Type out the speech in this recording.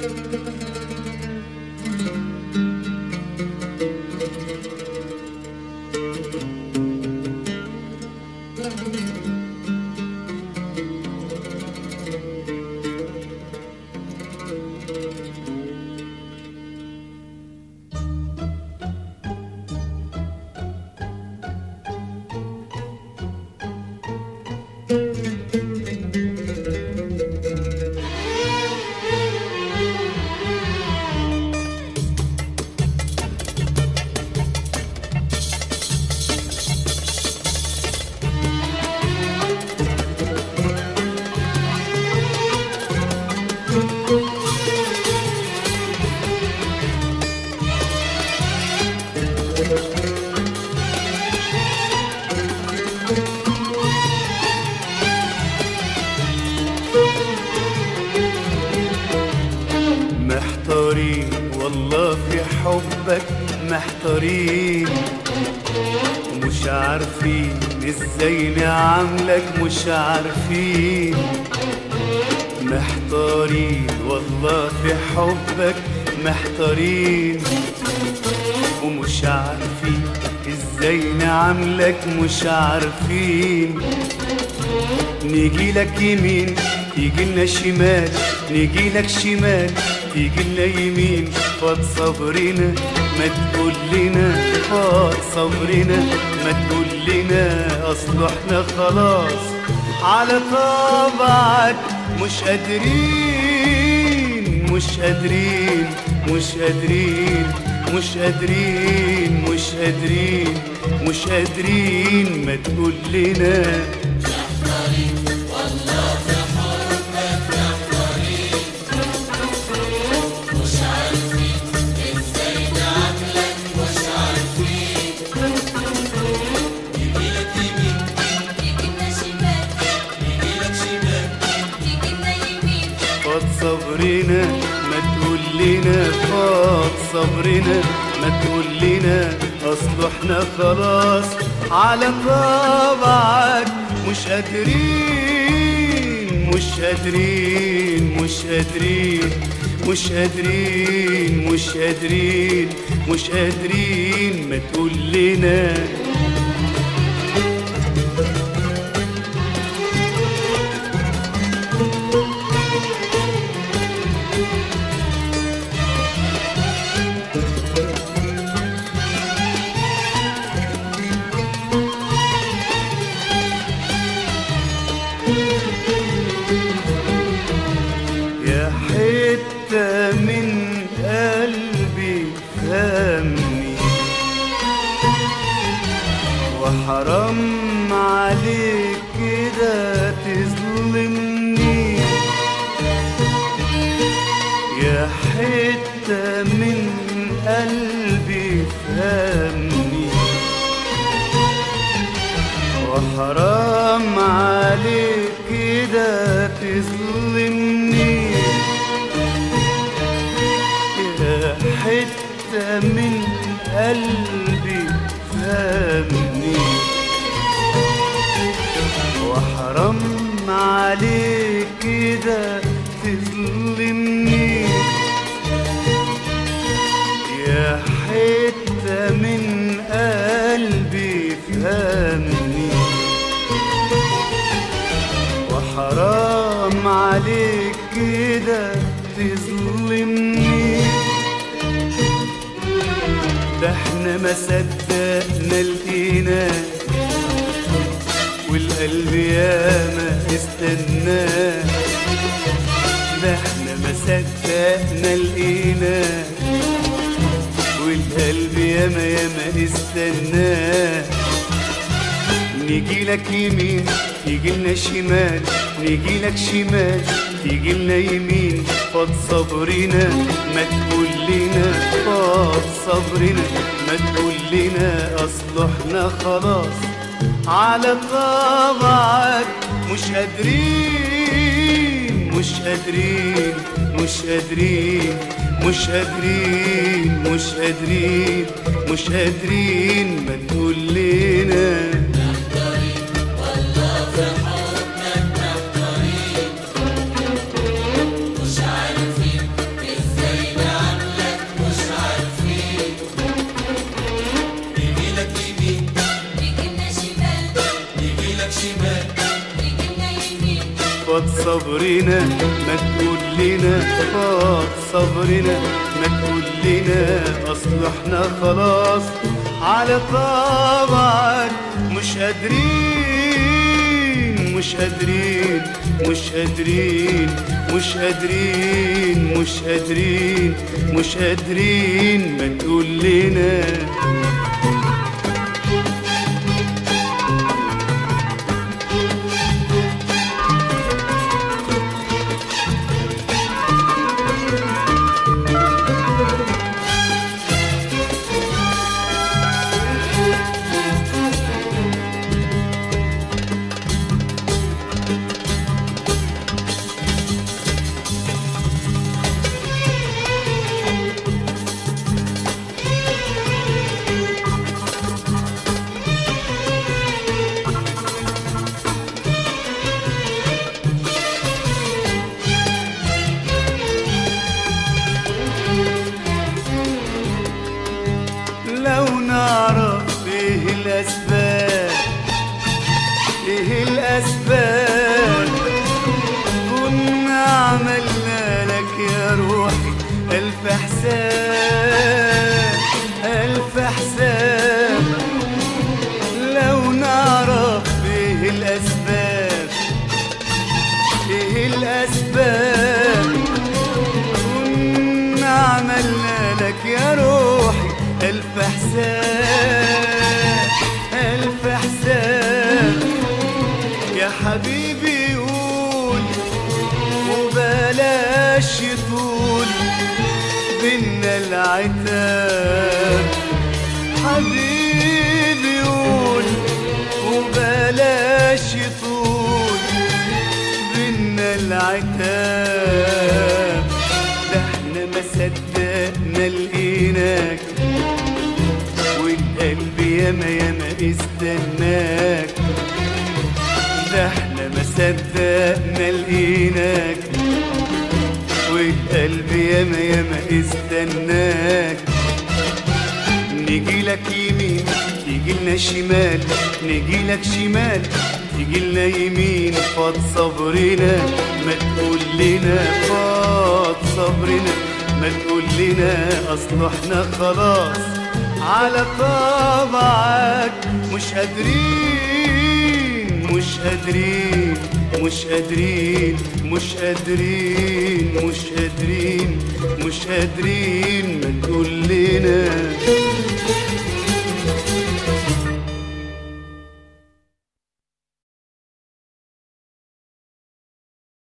محتارين والله في حبك محتارين مش عارفين ازاي نعاملك مش عارفين محتارين والله في حبك محتارين ومش عارفين ازاي نعاملك مش عارفين نيجي لك يمين تيجي لنا شمال نيجي لك شمال تيجي لنا يمين فاض صبرنا ما تقول لنا فاض صبرنا ما تقول لنا اصل احنا خلاص على طبعك مش قادرين مش قادرين مش قادرين مش قادرين مش قادرين مش قادرين ما تقول لنا تيجينا شمال تيجينا يمين فاض صبرنا ما تقول لنا فاض صبرنا ما تقول لنا اصل احنا خلاص على طبعك مش قادرين مش قادرين مش قادرين مش قادرين مش قادرين مش قادرين ما تقول لنا يا حتة من قلبي فهمني وحرام عليك كده تظلمني يا حتة من قلبي فهمني وحرام عليك كده تظلمني يا حتة من قلبي فهمني وحرام عليك كده تظلمني يا حتة من قلبي فهمني وحرام عليك كده تظلمني ده احنا ما صدقنا لقيناك والقلب ياما استناك ده احنا ما صدقنا لقيناك والقلب ياما ياما استناك نيجي لك يمين تيجي لنا شمال نيجي لك شمال تيجي لنا يمين فاض صبرنا ما تقول لنا فاض صبرنا ما تقول لنا اصل احنا خلاص على طبعك مش قادرين مش قادرين مش قادرين مش قادرين مش قادرين مش قادرين ما تقول لنا مش عارفين صبرنا ما تقول لنا فاض صبرنا ما تقول لنا اصل احنا خلاص على طبعك مش قادرين مش قادرين مش قادرين مش قادرين مش قادرين مش قادرين ما تقول لنا لو نعرف ايه الاسباب ايه الاسباب كنا عملنا لك يا روحي الف حساب الف حساب لو نعرف ايه الاسباب ايه الاسباب كنا عملنا لك يا روحي ألف حساب ألف حساب يا حبيبي قول وبلاش يطول بينا العتاب حبيبي قول وبلاش يطول بينا العتاب ده احنا ما صدقنا لقيناك والقلب ياما ياما استناك ده احنا ما صدقنا لقيناك والقلب ياما ياما استناك نيجي لك يمين تيجي لنا شمال نيجي لك شمال تيجي لنا يمين فاض صبرنا ما تقول لنا فاض صبرنا ما تقول لنا اصل احنا خلاص على طبعك مش قادرين مش قادرين مش قادرين مش قادرين مش قادرين مش قادرين ما تقول لنا